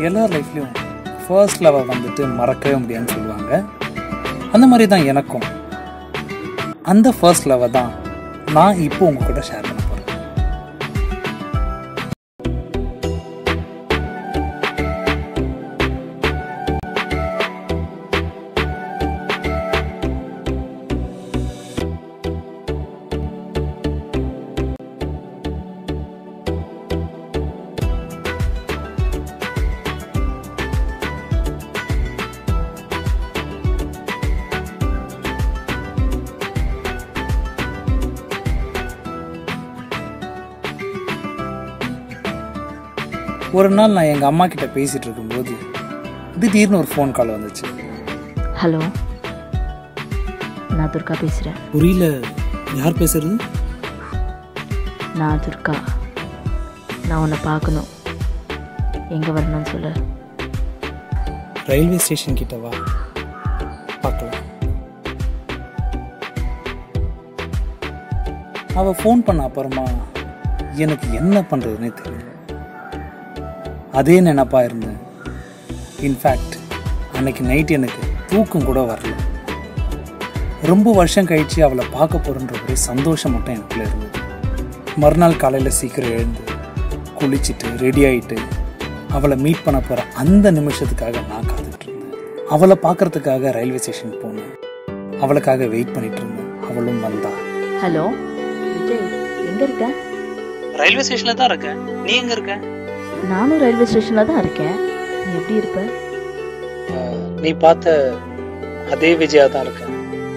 எல்லார் லைஃப்லையும் first love வந்துட்டு மறக்கவே முடியாதுன்னு சொல்லுவாங்க அந்த மாதிரி தான் எனக்கும் அந்த ஃபர்ஸ்ட் லவ்வை தான் நான் இப்போ உங்க கூட ஷேர் பண்ண போகிறேன் ஒரு நாள் நான் எங்கள் அம்மா கிட்ட பேசிட்டு இருக்கும்போது திடீர்னு ஒரு ஃபோன் கால் வந்துச்சு ஹலோ நான் துர்கா பேசுகிறேன் புரியல யார் பேசுறது நான் துர்கா நான் உன்னை பார்க்கணும் எங்கே வரணும்னு சொல்லு ரயில்வே ஸ்டேஷன் கிட்ட வா பார்க்கலாம் அவ ஃபோன் பண்ண அப்புறமா எனக்கு என்ன பண்றதுன்னே தெரியல அதே நினைப்பா இருந்தேன் இன்ஃபேக்ட் அன்னைக்கு நைட் எனக்கு தூக்கம் கூட வரல ரொம்ப வருஷம் கழிச்சு அவளை பார்க்க போறன்ற ஒரே சந்தோஷம் மட்டும் எனக்குள்ள இருந்தது மறுநாள் காலையில் சீக்கிரம் எழுந்து குளிச்சுட்டு ரெடி ஆயிட்டு அவளை மீட் பண்ண போற அந்த நிமிஷத்துக்காக நான் காத்துட்டு இருந்தேன் அவளை பார்க்கறதுக்காக ரயில்வே ஸ்டேஷன் போனேன் அவளுக்காக வெயிட் பண்ணிட்டு இருந்தேன் அவளும் வந்தா ஹலோ விஜய் எங்கே இருக்க ரயில்வே ஸ்டேஷன்ல தான் இருக்கேன் நீ எங்க இருக்க நானும் ரயில்வே ஸ்டேஷனில் தான் இருக்கேன் நீ எப்படி இருப்ப நீ பார்த்த அதே விஜயா தான் இருக்கேன்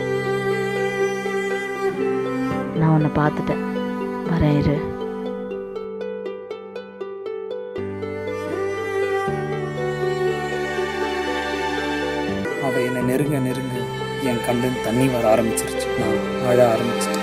நான் உன்னை பார்த்துட்டேன் வரேன் இரு அவ என்னை நெருங்க நெருங்க என் கண்ணு தண்ணி வர ஆரம்பிச்சிருச்சு நான் அழ ஆரம்பிச்சிட்டேன்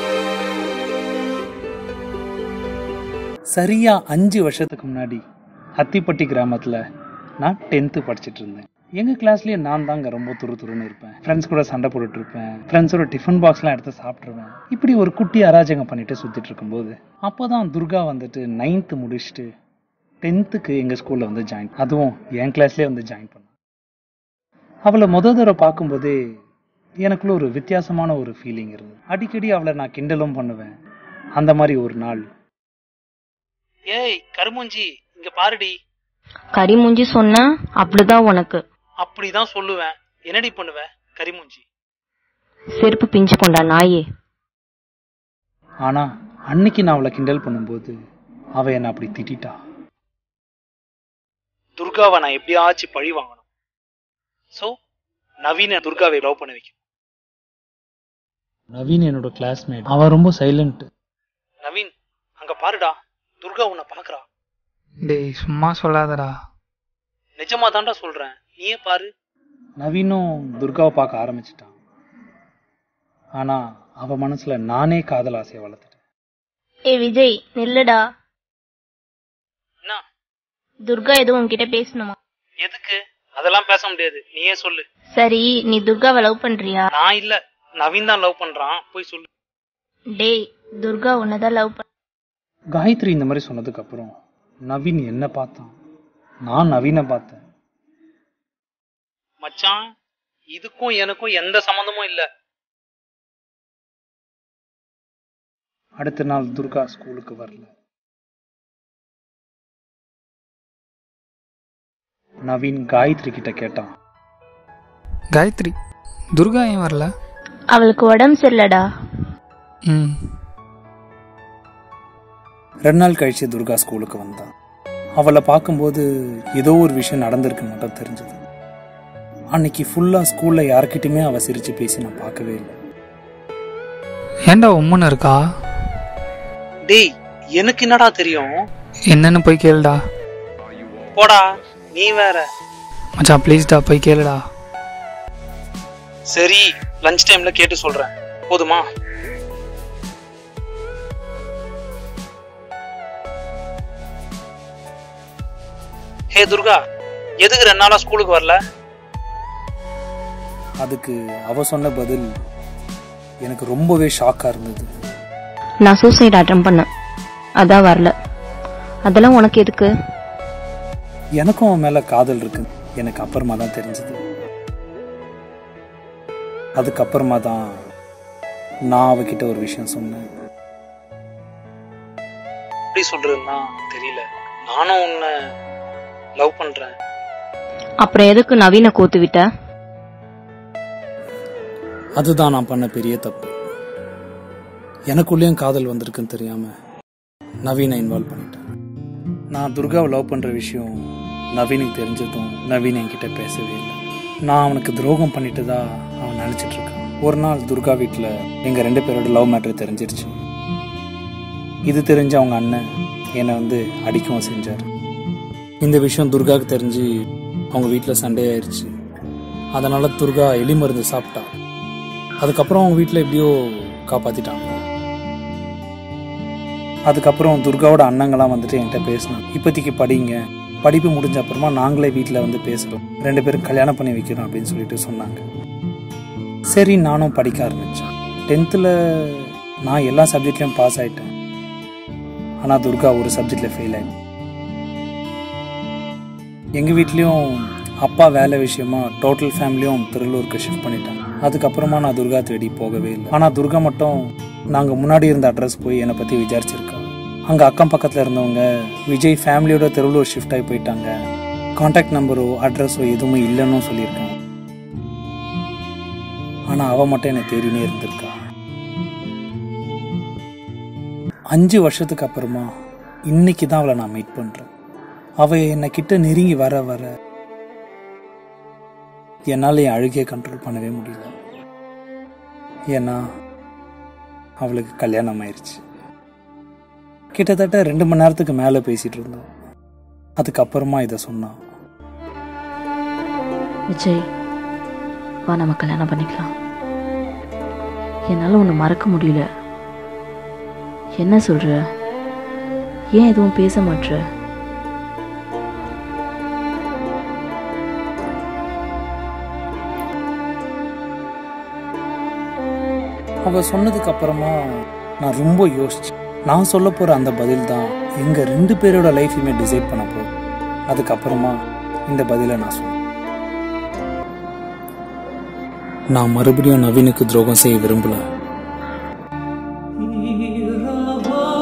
சரியா அஞ்சு வருஷத்துக்கு முன்னாடி அத்திப்பட்டி கிராமத்துல நான் டென்த்து படிச்சிட்டு இருந்தேன் எங்க கிளாஸ்லயே நான் தாங்க ரொம்ப துரு துருன்னு இருப்பேன் ஃப்ரெண்ட்ஸ் கூட சண்டை போட்டுட்டு இருப்பேன் ஃப்ரெண்ட்ஸோட டிஃபன் பாக்ஸ்லாம் எடுத்து சாப்பிட்டுருவேன் இப்படி ஒரு குட்டி அராஜகம் பண்ணிட்டு சுத்திட்டு இருக்கும்போது அப்போதான் துர்கா வந்துட்டு நைன்த்து முடிச்சுட்டு டென்த்துக்கு எங்க ஸ்கூல்ல வந்து ஜாயின் அதுவும் என் கிளாஸ்லயே வந்து ஜாயின் பண்ணா அவளை முத தடவை பார்க்கும்போதே எனக்குள்ள ஒரு வித்தியாசமான ஒரு ஃபீலிங் இருந்தது அடிக்கடி அவளை நான் கிண்டலும் பண்ணுவேன் அந்த மாதிரி ஒரு நாள் ஏய் கருமூஞ்சி இங்க பாருடி கரிமூஞ்சி சொன்னா அப்படிதான் உனக்கு அப்படிதான் சொல்லுவேன் என்னடி பண்ணுவ கரிமூஞ்சி செருப்பு பிஞ்சு கொண்டா நாயே ஆனா அன்னைக்கு நான் அவளை கிண்டல் பண்ணும்போது அவ என்ன அப்படி திட்டிட்டா துர்காவை நான் எப்படியாச்சும் பழி வாங்கணும் சோ நவீன துர்காவை லவ் பண்ண வைக்கும் நவீன் என்னோட கிளாஸ்மேட் அவன் ரொம்ப சைலண்ட் நவீன் அங்க பாருடா துர்கா உன்னை பாக்குறா டேய் சும்மா சொல்லாதடா நிஜமா தான்டா சொல்றேன் நீயே பாரு நவீனும் துர்காவை பார்க்க ஆரம்பிச்சிட்டான் ஆனா அவ மனசுல நானே காதல் ஆசையை வளர்த்துட்டேன் ஏ விஜய் நில்லுடா என்ன துர்கா எதுவும் உன்கிட்ட பேசணுமா எதுக்கு அதெல்லாம் பேச முடியாது நீயே சொல்லு சரி நீ துர்காவை லவ் பண்றியா நான் இல்ல நவீன் தான் லவ் பண்றான் போய் சொல்லு டேய் துர்கா உன்னதான் லவ் பண் காயத்ரி இந்த மாதிரி சொன்னதுக்கு அப்புறம் நவீன் என்ன பார்த்தான் நான் நவீனை பார்த்தேன் மச்சான் இதுக்கும் எனக்கும் எந்த சம்மந்தமும் இல்ல அடுத்த நாள் துர்கா ஸ்கூலுக்கு வரல நவீன் காயத்ரி கிட்ட கேட்டான் காயத்ரி துர்கா ஏன் வரல அவளுக்கு உடம்பு சரியில்லடா ம் ரெண்டு நாள் கழிச்சு துர்கா ஸ்கூலுக்கு வந்தான் அவளை பார்க்கும்போது ஏதோ ஒரு விஷயம் நடந்திருக்குன்னு மட்டும் தெரிஞ்சது அன்னைக்கு ஃபுல்லா ஸ்கூல்ல யார்கிட்டயுமே அவ சிரிச்சு பேசி நான் பார்க்கவே இல்லை ஏன்டா உம்முன்னு இருக்கா டேய் எனக்கு என்னடா தெரியும் என்னன்னு போய் கேளுடா போடா நீ வேற மச்சான் ப்ளீஸ்டா போய் கேளுடா சரி லஞ்ச் டைம்ல கேட்டு சொல்றேன் போதுமா ஹே துர்கா எதுக்கு ரெண்டு நாளா ஸ்கூலுக்கு வரல அதுக்கு அவ சொன்ன பதில் எனக்கு ரொம்பவே ஷாக்கா இருந்தது நான் சூசைட் அட்டம் பண்ணேன் அதான் வரல அதெல்லாம் உனக்கு எதுக்கு எனக்கும் அவன் மேல காதல் இருக்கு எனக்கு அப்புறமா தான் தெரிஞ்சது அதுக்கப்புறமா தான் நான் அவகிட்ட ஒரு விஷயம் சொன்னேன் எப்படி சொல்றதுன்னா தெரியல நானும் உன்னை லவ் பண்றேன் அப்புறம் எதுக்கு நவீன கோத்து விட்ட அதுதான் நான் பண்ண பெரிய தப்பு எனக்குள்ளேயும் காதல் வந்திருக்குன்னு தெரியாம நவீனை இன்வால்வ் பண்ணிட்டேன் நான் துர்காவை லவ் பண்ற விஷயம் நவீனுக்கு தெரிஞ்சதும் நவீன் என்கிட்ட பேசவே இல்லை நான் அவனுக்கு துரோகம் பண்ணிட்டதா அவன் நினைச்சிட்டு இருக்கான் ஒரு நாள் துர்கா வீட்டில் எங்க ரெண்டு பேரோட லவ் மேட்டர் தெரிஞ்சிருச்சு இது தெரிஞ்ச அவங்க அண்ணன் என்னை வந்து அடிக்கவும் செஞ்சார் இந்த விஷயம் துர்காவுக்கு தெரிஞ்சு அவங்க வீட்டில் சண்டே ஆயிடுச்சு அதனால துர்கா எலி மருந்து சாப்பிட்டா அதுக்கப்புறம் அவங்க வீட்டில் எப்படியோ காப்பாத்திட்டாங்க அதுக்கப்புறம் துர்காவோட அண்ணங்களாம் வந்துட்டு என்கிட்ட பேசினாங்க இப்போதைக்கு படிங்க படிப்பு முடிஞ்ச அப்புறமா நாங்களே வீட்டில் வந்து பேசுகிறோம் ரெண்டு பேரும் கல்யாணம் பண்ணி வைக்கிறோம் அப்படின்னு சொல்லிட்டு சொன்னாங்க சரி நானும் படிக்க ஆரம்பித்தேன் டென்த்தில் நான் எல்லா சப்ஜெக்ட்லையும் பாஸ் ஆயிட்டேன் ஆனால் துர்கா ஒரு சப்ஜெக்டில் ஃபெயில் ஆயிட்டேன் எங்கள் வீட்லேயும் அப்பா வேலை விஷயமா டோட்டல் ஃபேமிலியும் திருவள்ளூருக்கு ஷிஃப்ட் பண்ணிட்டாங்க அதுக்கப்புறமா நான் துர்கா தேடி போகவே இல்லை ஆனால் துர்கா மட்டும் நாங்கள் முன்னாடி இருந்த அட்ரஸ் போய் என்னை பற்றி விசாரிச்சிருக்கா அங்கே அக்கம் பக்கத்தில் இருந்தவங்க விஜய் ஃபேமிலியோட திருவள்ளூர் ஷிஃப்ட் ஆகி போயிட்டாங்க காண்டாக்ட் நம்பரோ அட்ரஸோ எதுவுமே இல்லைன்னு சொல்லியிருக்காங்க ஆனால் அவள் மட்டும் என்னை தேடினே இருந்திருக்கா அஞ்சு வருஷத்துக்கு அப்புறமா இன்னைக்கு தான் அவளை நான் மீட் பண்ணுறேன் அவ என்னை கிட்ட நெருங்கி வர வர என்னால் என் அழுகையை கண்ட்ரோல் பண்ணவே முடியல ஏன்னா அவளுக்கு கல்யாணம் ஆயிடுச்சு கிட்டத்தட்ட ரெண்டு மணி நேரத்துக்கு மேலே பேசிட்டு இருந்தோம் அதுக்கப்புறமா இதை சொன்னான் விஜய் வா நம்ம கல்யாணம் பண்ணிக்கலாம் என்னால் உன்னை மறக்க முடியல என்ன சொல்ற ஏன் எதுவும் பேச மாட்ற அவ சொன்னதுக்கு அப்புறமா நான் ரொம்ப யோசிச்சேன் நான் சொல்ல போற அந்த பதில் தான் எங்க ரெண்டு பேரோட லைஃபையுமே டிசைட் பண்ண போகுது அதுக்கப்புறமா இந்த பதிலை நான் சொன்னேன் நான் மறுபடியும் நவீனுக்கு துரோகம் செய்ய விரும்பல